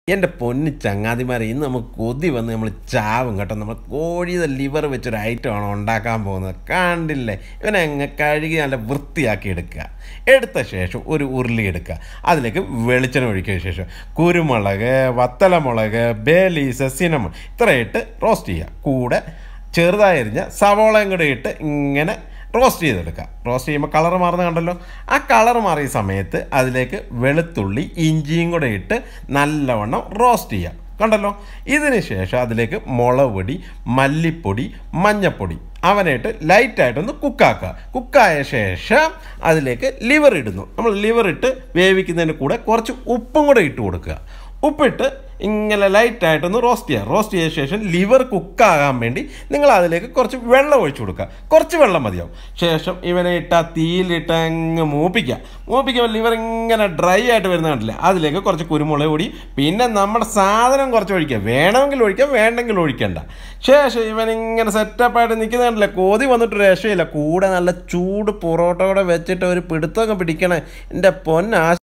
എൻ്റെ പൊന്ന് ചങ്ങാതിമാരെ ഇന്ന് നമുക്ക് കൊതി വന്ന് നമ്മൾ ചാവും കേട്ടോ നമ്മൾ കോഴിയുടെ ലിവർ വെച്ചൊരു ഐറ്റമാണ് ഉണ്ടാക്കാൻ പോകുന്നത് കണ്ടില്ലേ ഇവനെ അങ്ങ് കഴുകി നല്ല വൃത്തിയാക്കി എടുക്കുക എടുത്ത ശേഷം ഒരു ഉരുളി എടുക്കുക അതിലേക്ക് വെളിച്ചെണ്ണ ഒഴിക്കിയ ശേഷം കുരുമുളക് വത്തലമുളക് ബേലീസ് സിനമൺ ഇത്രയിട്ട് റോസ്റ്റ് ചെയ്യുക കൂടെ ചെറുതായി അരിഞ്ഞ സവോളയും കൂടെ ഇട്ട് ഇങ്ങനെ റോസ്റ്റ് ചെയ്തെടുക്കുക റോസ്റ്റ് ചെയ്യുമ്പോൾ കളർ മാറുന്ന കണ്ടല്ലോ ആ കളർ മാറിയ സമയത്ത് അതിലേക്ക് വെളുത്തുള്ളി ഇഞ്ചിയും കൂടെ ഇട്ട് നല്ലവണ്ണം റോസ്റ്റ് ചെയ്യുക കണ്ടല്ലോ ഇതിന് ശേഷം അതിലേക്ക് മുളക് പൊടി മല്ലിപ്പൊടി മഞ്ഞപ്പൊടി അവനായിട്ട് ലൈറ്റായിട്ടൊന്ന് കുക്കാക്കുക കുക്കായ ശേഷം അതിലേക്ക് ലിവർ ഇടുന്നു നമ്മൾ ലിവർ ഇട്ട് വേവിക്കുന്നതിന് കൂടെ കുറച്ച് ഉപ്പും കൂടെ ഇട്ട് കൊടുക്കുക ഉപ്പിട്ട് ഇങ്ങനെ ലൈറ്റായിട്ടൊന്ന് റോസ്റ്റ് ചെയ്യുക റോസ്റ്റ് ചെയ്ത ശേഷം ലിവർ കുക്കാകാൻ വേണ്ടി നിങ്ങൾ അതിലേക്ക് കുറച്ച് വെള്ളം ഒഴിച്ചു കൊടുക്കുക കുറച്ച് വെള്ളം മതിയാവും ശേഷം ഇവനെ ഇട്ട് ആ തീയിലിട്ട് അങ്ങ് മൂപ്പിക്കുക മൂപ്പിക്കുമ്പോൾ ലിവർ ഇങ്ങനെ ഡ്രൈ ആയിട്ട് വരുന്ന കണ്ടില്ല അതിലേക്ക് കുറച്ച് കുരുമുളക് പൊടി പിന്നെ നമ്മുടെ സാധനം കുറച്ച് ഒഴിക്കുക വേണമെങ്കിൽ ഒഴിക്കാം വേണ്ടെങ്കിൽ ഒഴിക്കണ്ട ശേഷം ഇവൻ ഇങ്ങനെ സെറ്റപ്പായിട്ട് നിൽക്കുന്ന കണ്ടില്ല കോതി വന്നിട്ട് രക്ഷയില്ല കൂടെ നല്ല ചൂട് പൊറോട്ട കൂടെ വെച്ചിട്ട് ഒരു പിടുത്തമൊക്കെ പിടിക്കണേ എൻ്റെ പൊന്നാ